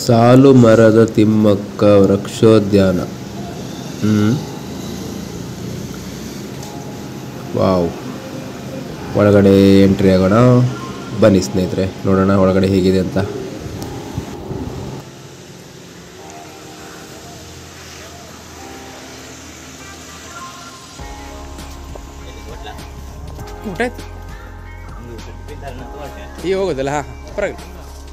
ಸಾಲು ಮರದ ತಿಮ್ಮಕ್ಕ ವೃಕ್ಷೋದ್ಯಾನ ಹ್ಮ್ ವಾವ್ ಒಳಗಡೆ ಎಂಟ್ರಿ ಆಗೋಣ ಬನ್ನಿ ಸ್ನೇಹಿತರೆ ನೋಡೋಣ ಒಳಗಡೆ ಹೇಗಿದೆ ಅಂತ ಊಟ ಆಯ್ತು ಈಗ ಹೋಗೋದಲ್ಲ ಹಾಂ ಪರವಾಗಿಲ್ಲ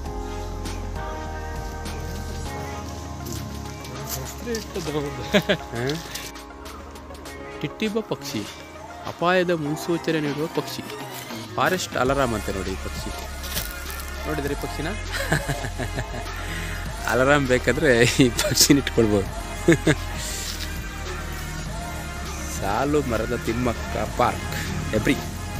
ಹಾಂ? ಟಿಟ್ಟಿಬ ಪಕ್ಷಿ ಅಪಾಯದ ಮುನ್ಸೂಚನೆ ನೀಡುವ ಪಕ್ಷಿ ಫಾರೆಸ್ಟ್ ಅಲಾರಾಮ್ ಅಂತ ನೋಡಿ ಈ ಪಕ್ಷಿ ನೋಡಿದ್ರಿ ಈ ಪಕ್ಷಿನ ಅಲಾರಾಮ್ ಬೇಕಾದರೆ ಈ ಪಕ್ಷಿನ ಇಟ್ಕೊಳ್ಬೋದು ಸಾಲು ಮರದ ತಿಮ್ಮಕ್ಕ ಪಾರ್ಕ್ ಎಬ್ರಿ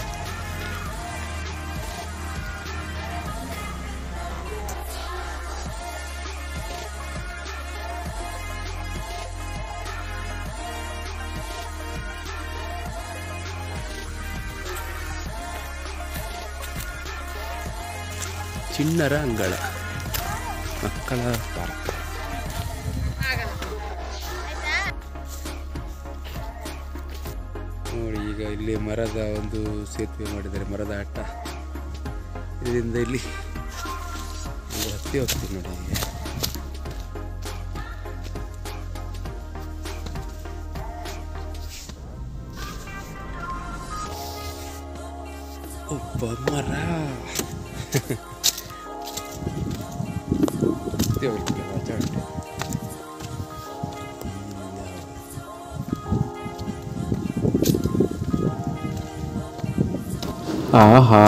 ಚಿಣ್ಣರ ಅಂಗಳ ಮಕ್ಕಳ ಪಾರ್ಕ್ ನೋಡಿ ಈಗ ಇಲ್ಲಿ ಮರದ ಒಂದು ಸೇತುವೆ ಮಾಡಿದ್ದಾರೆ ಮರದ ಆಟ ಇದರಿಂದ ಇಲ್ಲಿ ಒಂದು ಹತ್ತಿ ಹೋಗ್ತೀವಿ ನೋಡಿ ಈಗ ಒಬ್ಬ ಮರ ಹತ್ತಿ ಹೋಗ್ಲಿಕ್ಕೆ ಮಜಾ ಉಂಟು ಆಹಾ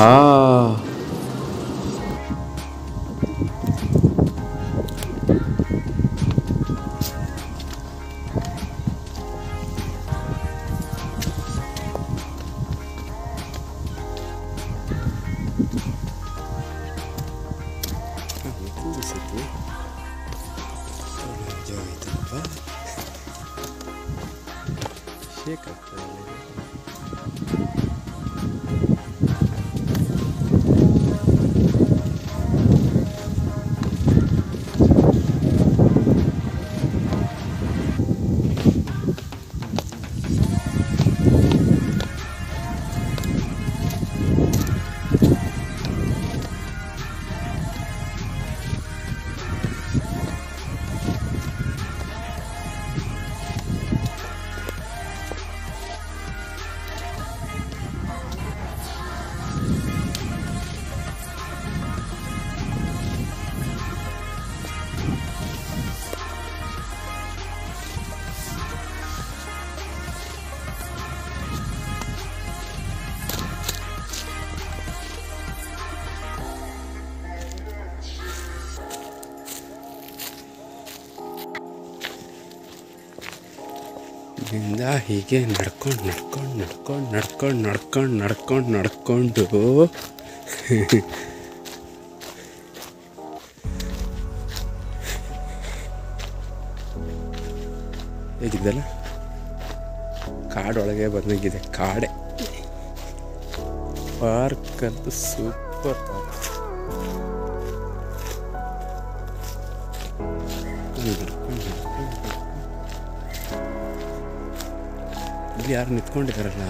ಕೂರಿಸಿದ್ವಿ ಮಜಾ ಆಯ್ತಪ್ಪ ಶೇಕ್ ಆಗ್ತದೆ ಇಲ್ಲಿ. ಇಲ್ಲಿಂದ ಹೀಗೆ ನಡ್ಕೊಂಡು ನಡ್ಕೊಂಡು ನಡ್ಕೊಂಡು ನಡ್ಕೊಂಡು ನಡ್ಕೊಂಡು ನಡ್ಕೊಂಡು ನಡ್ಕೊಂಡು ಹೇಗಿದ್ದಲ್ಲ ಕಾಡೊಳಗೆ ಬಂದಂಗಿದೆ ಕಾಡೆ ಪಾರ್ಕ್ ಅಂತೂ ಸೂಪರ್ ಪಾರ್ಕ್ ಇಲ್ಲಿ ಯಾರು ನಿಂತ್ಕೊಂಡಿದ್ದಾರಲ್ಲ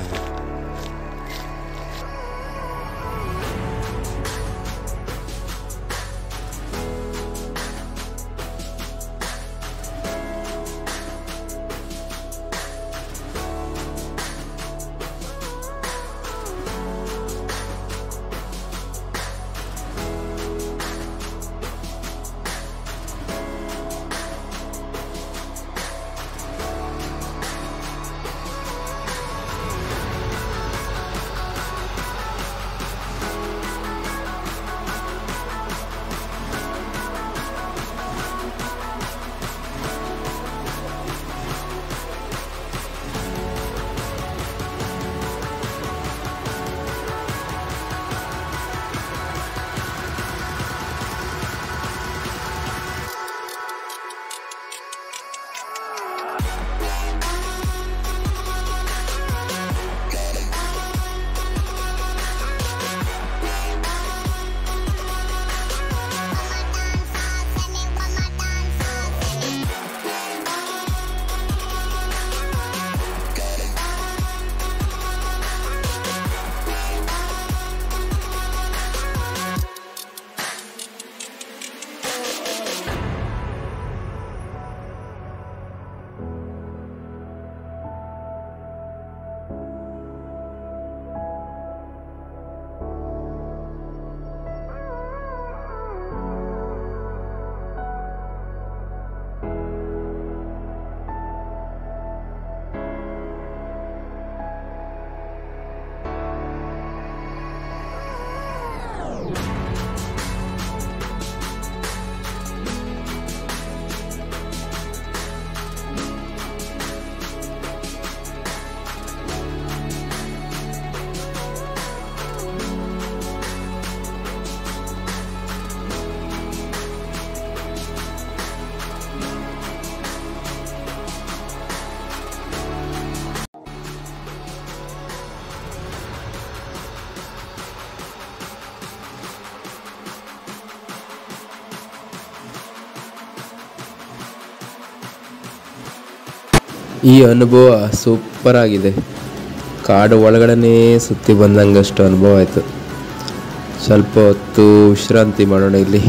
ಈ ಅನುಭವ ಸೂಪರ್ ಆಗಿದೆ ಕಾಡು ಒಳಗಡೆನೇ ಸುತ್ತಿ ಬಂದಂಗಷ್ಟು ಅನುಭವ ಆಯಿತು ಸ್ವಲ್ಪ ಹೊತ್ತು ವಿಶ್ರಾಂತಿ ಮಾಡೋಣ ಇಲ್ಲಿ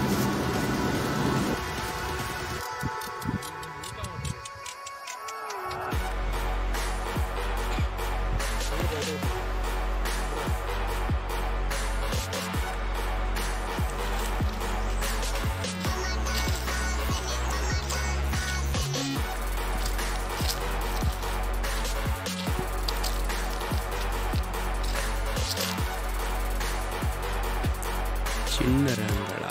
ಚಿಣ್ಣರ ಅಂಗಳ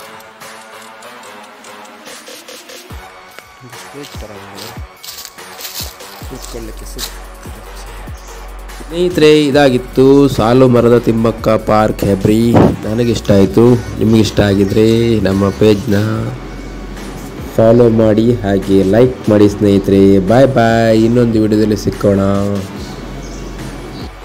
ಒಂದು ಸ್ಟೇಜ್ ಥರ ಮಾಡಿದೆ ಕೂತ್ಕೊಳ್ಳಿಕ್ಕೆ ಸುತ್ತಿರೋ chair. ಸ್ನೇಹಿತರೆ ಇದಾಗಿತ್ತು ಸಾಲು ಮರದ ತಿಮ್ಮಕ್ಕ ಪಾರ್ಕ್ ಹೆಬ್ರಿ ನನಗಿಷ್ಟ ಆಯಿತು ನಿಮಗಿಷ್ಟ ಆಗಿದ್ರೆ ನಮ್ಮ ಪೇಜ್ನ ಫಾಲೋ ಮಾಡಿ ಹಾಗೆ ಲೈಕ್ ಮಾಡಿ ಸ್ನೇಹಿತರೆ ಬಾಯ್ ಬಾಯ್ ಇನ್ನೊಂದು ವಿಡಿಯೋದಲ್ಲಿ ಸಿಕ್ಕೋಣ